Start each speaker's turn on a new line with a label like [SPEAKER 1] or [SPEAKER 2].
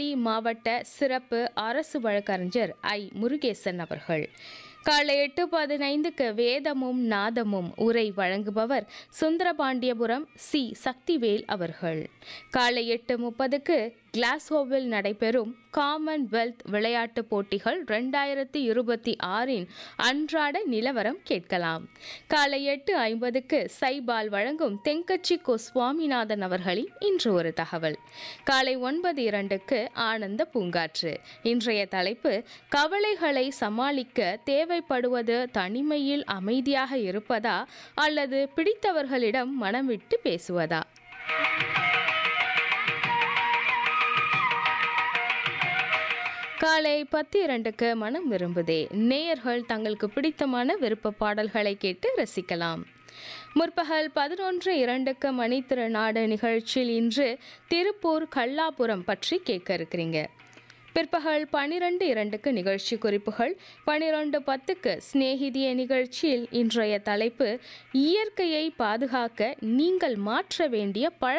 [SPEAKER 1] நெய்வேலி மாவட்ட சிறப்பு அரசு வழக்கறிஞர் ஐ முருகேசன் அவர்கள் காலை எட்டு பதினைந்துக்கு வேதமும் நாதமும் உரை வழங்குபவர் சுந்தரபாண்டியபுரம் சி சக்திவேல் அவர்கள் காலை எட்டு முப்பதுக்கு கிளாஸ்கோவில் நடைபெறும் காமன்வெல்த் விளையாட்டுப் போட்டிகள் ரெண்டாயிரத்தி இருபத்தி ஆறின் அன்றாட நிலவரம் கேட்கலாம் காலை எட்டு ஐம்பதுக்கு சைபால் வழங்கும் தெங்கச்சி கோ சுவாமிநாதன் அவர்களின் இன்று ஒரு தகவல் காலை ஒன்பது இரண்டுக்கு ஆனந்த பூங்காற்று இன்றைய தலைப்பு கவலைகளை சமாளிக்க தேவைப்படுவது தனிமையில் அமைதியாக இருப்பதா அல்லது பிடித்தவர்களிடம் மனம் விட்டு பேசுவதா காலை பத்து இரண்டுக்கு மனம் விரும்புதே நேயர்கள் தங்களுக்கு பிடித்தமான விருப்ப பாடல்களை கேட்டு ரசிக்கலாம் முற்பகல் பதினொன்று இரண்டுக்கு மணி திருநாடு நிகழ்ச்சியில் இன்று திருப்பூர் கல்லாபுரம் பற்றி கேட்க இருக்கிறீங்க பிற்பகல் பனிரெண்டு இரண்டுக்கு நிகழ்ச்சி குறிப்புகள் பனிரெண்டு பத்துக்கு சிநேகிதிய நிகழ்ச்சியில் இன்றைய தலைப்பு இயற்கையை பாதுகாக்க நீங்கள் மாற்ற வேண்டிய பழ